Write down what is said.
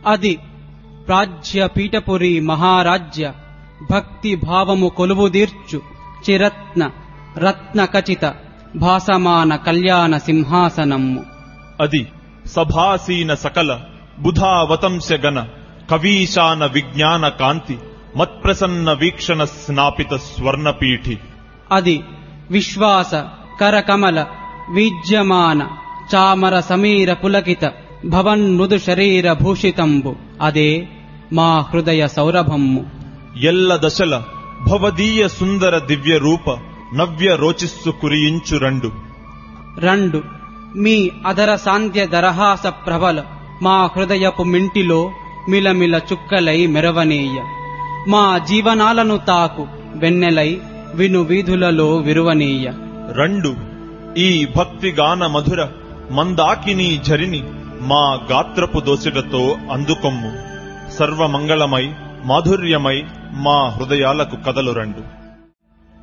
అది ప్రాజ్య పీఠపురి మహారాజ్య భక్తి భావము కొలువుదీర్చు చిరత్న రత్న ఖచిత భాసమాన కళ్యాణ సింహాసనము అది సభాసీన సకల బుధావతంశగణ కవీశాన విజ్ఞాన కాంతి మత్ప్రసన్న వీక్షణ స్నాపిత స్వర్ణపీఠి అది విశ్వాస కరకమల వీజ్యమాన చామర సమీర పులకిత భవన్మృదు శరీర భూషితంబు అదే మా హృదయ సౌరభమ్ము ఎల్ల దశల భవదీయ సుందర దివ్య రూప నవ్య రోచిస్సు కురియించు రండు రెండు మీ అధర సాంధ్య దరహాస ప్రబల మా హృదయపు మింటిలో మిలమిల చుక్కలై మెరవనీయ మా జీవనాలను తాకు వెన్నెలై విను వీధులలో విరువనీయ రెండు ఈ భక్తి గాన మధుర మందాకిని జరిని మా గాత్రపు దోసిడతో అందుకొమ్ము సర్వమంగళమై మాధుర్యమై మా హృదయాలకు కదలు రండు